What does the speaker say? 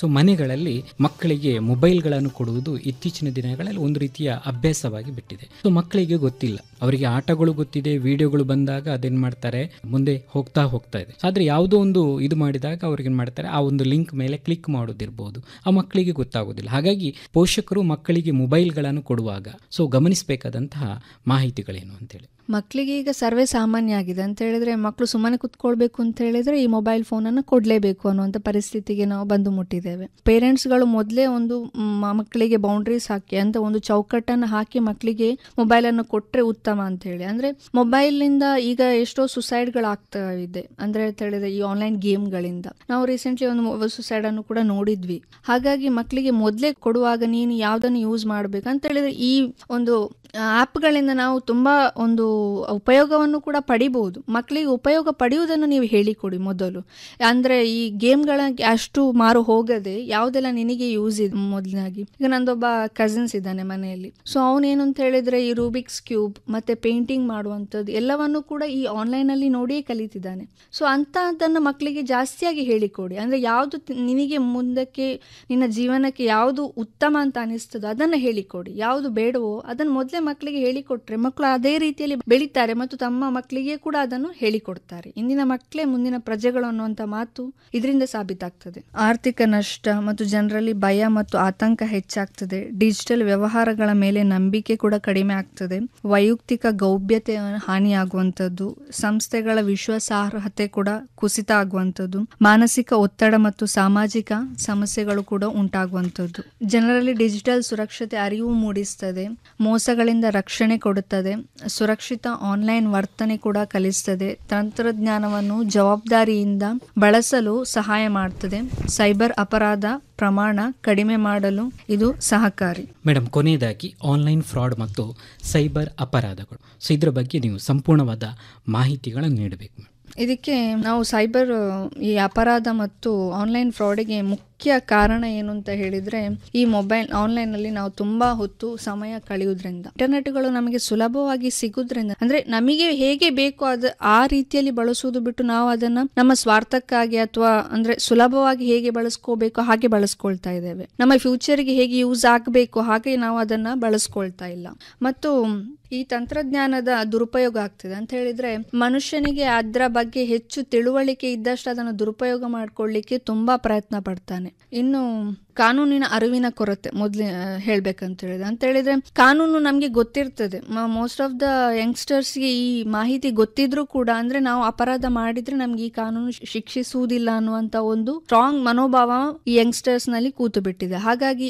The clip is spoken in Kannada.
ಸೊ ಮನೆಗಳಲ್ಲಿ ಮಕ್ಕಳಿಗೆ ಮೊಬೈಲ್ಗಳನ್ನು ಕೊಡುವುದು ಇತ್ತೀಚಿನ ದಿನಗಳಲ್ಲಿ ಒಂದು ರೀತಿಯ ಅಭ್ಯಾಸವಾಗಿ ಬಿಟ್ಟಿದೆ ಸೊ ಮಕ್ಕಳಿಗೆ ಗೊತ್ತಿಲ್ಲ ಅವರಿಗೆ ಆಟಗಳು ಗೊತ್ತಿದೆ ವಿಡಿಯೋಗಳು ಬಂದಾಗ ಅದೇನ್ ಮಾಡ್ತಾರೆ ಮುಂದೆ ಹೋಗ್ತಾ ಹೋಗ್ತಾ ಇದೆ ಆದ್ರೆ ಯಾವುದೋ ಒಂದು ಇದು ಮಾಡಿದಾಗ ಅವ್ರಿಗೆ ಏನ್ ಮಾಡ್ತಾರೆ ಆ ಒಂದು ಲಿಂಕ್ ಮೇಲೆ ಕ್ಲಿಕ್ ಮಾಡೋದಿರ್ಬೋದು ಆ ಮಕ್ಕಳಿಗೆ ಗೊತ್ತಾಗೋದಿಲ್ಲ ಹಾಗಾಗಿ ಪೋಷಕರು ಮಕ್ಕಳಿಗೆ ಮೊಬೈಲ್ಗಳನ್ನು ಕೊಡುವಾಗ ಸೊ ಗಮನಿಸಬೇಕಾದಂತಹ ಮಾಹಿತಿಗಳೇನು ಅಂತೇಳಿ ಮಕ್ಕಳಿಗೆ ಈಗ ಸರ್ವೇ ಸಾಮಾನ್ಯ ಆಗಿದೆ ಅಂತ ಹೇಳಿದ್ರೆ ಮಕ್ಕಳು ಸುಮ್ಮನೆ ಕುತ್ಕೊಳ್ಬೇಕು ಅಂತ ಹೇಳಿದ್ರೆ ಈ ಮೊಬೈಲ್ ಫೋನನ್ನು ಕೊಡಲೇಬೇಕು ಅನ್ನುವಂಥ ಪರಿಸ್ಥಿತಿಗೆ ನಾವು ಬಂದು ಮುಟ್ಟಿದ್ದೇವೆ ಪೇರೆಂಟ್ಸ್ಗಳು ಮೊದಲೇ ಒಂದು ಮ- ಮಕ್ಕಳಿಗೆ ಬೌಂಡ್ರೀಸ್ ಹಾಕಿ ಅಂತ ಒಂದು ಚೌಕಟ್ಟನ್ನು ಹಾಕಿ ಮಕ್ಕಳಿಗೆ ಮೊಬೈಲನ್ನು ಕೊಟ್ಟರೆ ಉತ್ತಮ ಅಂತ ಹೇಳಿ ಅಂದರೆ ಮೊಬೈಲ್ನಿಂದ ಈಗ ಎಷ್ಟೋ ಸುಸೈಡ್ಗಳಾಗ್ತಾ ಇದೆ ಅಂದರೆ ಅಂತ ಹೇಳಿದ್ರೆ ಈ ಆನ್ಲೈನ್ ಗೇಮ್ಗಳಿಂದ ನಾವು ರೀಸೆಂಟ್ಲಿ ಒಂದು ಸುಸೈಡ್ ಅನ್ನು ಕೂಡ ನೋಡಿದ್ವಿ ಹಾಗಾಗಿ ಮಕ್ಕಳಿಗೆ ಮೊದಲೇ ಕೊಡುವಾಗ ನೀನು ಯಾವುದನ್ನು ಯೂಸ್ ಮಾಡಬೇಕು ಅಂತ ಹೇಳಿದ್ರೆ ಈ ಒಂದು ಆ್ಯಪ್ಗಳಿಂದ ನಾವು ತುಂಬಾ ಒಂದು ಉಪಯೋಗವನ್ನು ಕೂಡ ಪಡಿಬಹುದು ಮಕ್ಕಳಿಗೆ ಉಪಯೋಗ ಪಡೆಯುವುದನ್ನು ನೀವು ಹೇಳಿಕೊಡಿ ಮೊದಲು ಅಂದ್ರೆ ಈ ಗೇಮ್ಗಳ ಅಷ್ಟು ಮಾರು ಹೋಗದೆ ಯಾವುದೆಲ್ಲ ನಿನಗೆ ಯೂಸ್ ಇದೆ ಮೊದಲಾಗಿ ಈಗ ನಂದೊಬ್ಬ ಕಸಿನ್ಸ್ ಇದ್ದಾನೆ ಮನೆಯಲ್ಲಿ ಸೊ ಅವನೇನು ಅಂತ ಹೇಳಿದ್ರೆ ಈ ರೂಬಿಕ್ಸ್ ಕ್ಯೂಬ್ ಮತ್ತೆ ಪೇಂಟಿಂಗ್ ಮಾಡುವಂಥದ್ದು ಎಲ್ಲವನ್ನು ಕೂಡ ಈ ಆನ್ಲೈನ್ ಅಲ್ಲಿ ನೋಡಿಯೇ ಕಲಿತಿದ್ದಾನೆ ಸೊ ಅಂತ ಅದನ್ನು ಮಕ್ಕಳಿಗೆ ಜಾಸ್ತಿಯಾಗಿ ಹೇಳಿಕೊಡಿ ಅಂದ್ರೆ ಯಾವುದು ತಿ- ನಿನಗೆ ಮುಂದಕ್ಕೆ ನಿನ್ನ ಜೀವನಕ್ಕೆ ಯಾವುದು ಉತ್ತಮ ಅಂತ ಅನಿಸ್ತದೋ ಅದನ್ನು ಹೇಳಿಕೊಡಿ ಯಾವುದು ಬೇಡವೋ ಅದನ್ನು ಮೊದಲೇ ಮಕ್ಕಳಿಗೆ ಹೇಳಿಕೊಟ್ರೆ ಮಕ್ಕಳು ಅದೇ ರೀತಿಯಲ್ಲಿ ಬೆಳೀತಾರೆ ಮತ್ತು ತಮ್ಮ ಮಕ್ಕಳಿಗೆ ಕೂಡ ಅದನ್ನು ಹೇಳಿಕೊಡ್ತಾರೆ ಇಂದಿನ ಮಕ್ಕಳೇ ಮುಂದಿನ ಪ್ರಜೆಗಳು ಅನ್ನುವಂಥ ಮಾತು ಇದರಿಂದ ಸಾಬೀತಾಗ್ತದೆ ಆರ್ಥಿಕ ನಷ್ಟ ಮತ್ತು ಜನರಲ್ಲಿ ಭಯ ಮತ್ತು ಆತಂಕ ಹೆಚ್ಚಾಗ್ತದೆ ಡಿಜಿಟಲ್ ವ್ಯವಹಾರಗಳ ಮೇಲೆ ನಂಬಿಕೆ ಕೂಡ ಕಡಿಮೆ ಆಗ್ತದೆ ವೈಯಕ್ತಿಕ ಗೌಪ್ಯತೆ ಹಾನಿಯಾಗುವಂಥದ್ದು ಸಂಸ್ಥೆಗಳ ವಿಶ್ವಾಸಾರ್ಹತೆ ಕೂಡ ಕುಸಿತ ಆಗುವಂಥದ್ದು ಮಾನಸಿಕ ಒತ್ತಡ ಮತ್ತು ಸಾಮಾಜಿಕ ಸಮಸ್ಯೆಗಳು ಕೂಡ ಉಂಟಾಗುವಂಥದ್ದು ಜನರಲ್ಲಿ ಡಿಜಿಟಲ್ ಸುರಕ್ಷತೆ ಅರಿವು ಮೂಡಿಸ್ತದೆ ಮೋಸಗಳಿಂದ ರಕ್ಷಣೆ ಕೊಡುತ್ತದೆ ಸುರಕ್ಷಿತ ಆನ್ಲೈನ್ ವರ್ತನೆ ಕೂಡ ಕಲಿಸ್ತದೆ ತಂತ್ರಜ್ಞಾನವನ್ನು ಜವಾಬ್ದಾರಿಯಿಂದ ಬಳಸಲು ಸಹಾಯ ಮಾಡ್ತದೆ ಸೈಬರ್ ಅಪರಾಧ ಪ್ರಮಾಣ ಕಡಿಮೆ ಮಾಡಲು ಇದು ಸಹಕಾರಿ ಮೇಡಮ್ ಕೊನೆಯದಾಗಿ ಆನ್ಲೈನ್ ಫ್ರಾಡ್ ಮತ್ತು ಸೈಬರ್ ಅಪರಾಧಗಳು ಸೊ ಇದರ ಬಗ್ಗೆ ನೀವು ಸಂಪೂರ್ಣವಾದ ಮಾಹಿತಿಗಳನ್ನು ನೀಡಬೇಕು ಮೇಡಮ್ ಇದಕ್ಕೆ ನಾವು ಸೈಬರ್ ಈ ಅಪರಾಧ ಮತ್ತು ಆನ್ಲೈನ್ ಫ್ರಾಡಿಗೆ ಮುಖ್ಯ ಕಾರಣ ಏನು ಅಂತ ಹೇಳಿದ್ರೆ ಈ ಮೊಬೈಲ್ ಆನ್ಲೈನ್ ಅಲ್ಲಿ ನಾವು ತುಂಬಾ ಹೊತ್ತು ಸಮಯ ಕಳೆಯುವುದರಿಂದ ಇಂಟರ್ನೆಟ್ಗಳು ನಮಗೆ ಸುಲಭವಾಗಿ ಸಿಗುದ್ರಿಂದ ಅಂದ್ರೆ ನಮಗೆ ಹೇಗೆ ಬೇಕು ಅದು ಆ ರೀತಿಯಲ್ಲಿ ಬಳಸುವುದು ಬಿಟ್ಟು ನಾವು ಅದನ್ನ ನಮ್ಮ ಸ್ವಾರ್ಥಕ್ಕಾಗಿ ಅಥವಾ ಅಂದ್ರೆ ಸುಲಭವಾಗಿ ಹೇಗೆ ಬಳಸ್ಕೋಬೇಕು ಹಾಗೆ ಬಳಸ್ಕೊಳ್ತಾ ಇದ್ದೇವೆ ನಮ್ಮ ಫ್ಯೂಚರ್ಗೆ ಹೇಗೆ ಯೂಸ್ ಆಗಬೇಕು ಹಾಗೆ ನಾವು ಅದನ್ನ ಬಳಸ್ಕೊಳ್ತಾ ಇಲ್ಲ ಮತ್ತು ಈ ತಂತ್ರಜ್ಞಾನದ ದುರುಪಯೋಗ ಆಗ್ತಿದೆ ಅಂತ ಹೇಳಿದ್ರೆ ಮನುಷ್ಯನಿಗೆ ಅದರ ಬಗ್ಗೆ ಹೆಚ್ಚು ತಿಳುವಳಿಕೆ ಇದ್ದಷ್ಟು ಅದನ್ನು ದುರುಪಯೋಗ ಮಾಡ್ಕೊಳ್ಳಿಕ್ಕೆ ತುಂಬಾ ಪ್ರಯತ್ನ ಪಡ್ತಾನೆ ಇನ್ನು ಕಾನೂನಿನ ಅರಿವಿನ ಕೊರತೆ ಮೊದ್ಲೇ ಹೇಳ್ಬೇಕಂತ ಹೇಳಿದ್ರೆ ಅಂತ ಹೇಳಿದ್ರೆ ಕಾನೂನು ನಮಗೆ ಗೊತ್ತಿರ್ತದೆ ಮೋಸ್ಟ್ ಆಫ್ ದ ಯಂಗ್ಸ್ಟರ್ಸ್ಗೆ ಈ ಮಾಹಿತಿ ಗೊತ್ತಿದ್ರೂ ಕೂಡ ಅಂದ್ರೆ ನಾವು ಅಪರಾಧ ಮಾಡಿದ್ರೆ ನಮ್ಗೆ ಈ ಕಾನೂನು ಶಿ- ಶಿಕ್ಷಿಸುವುದಿಲ್ಲ ಅನ್ನುವಂತ ಒಂದು ಸ್ಟ್ರಾಂಗ್ ಮನೋಭಾವ ಈ ಯಂಗ್ಸ್ಟರ್ಸ್ ನಲ್ಲಿ ಕೂತು ಬಿಟ್ಟಿದೆ ಹಾಗಾಗಿ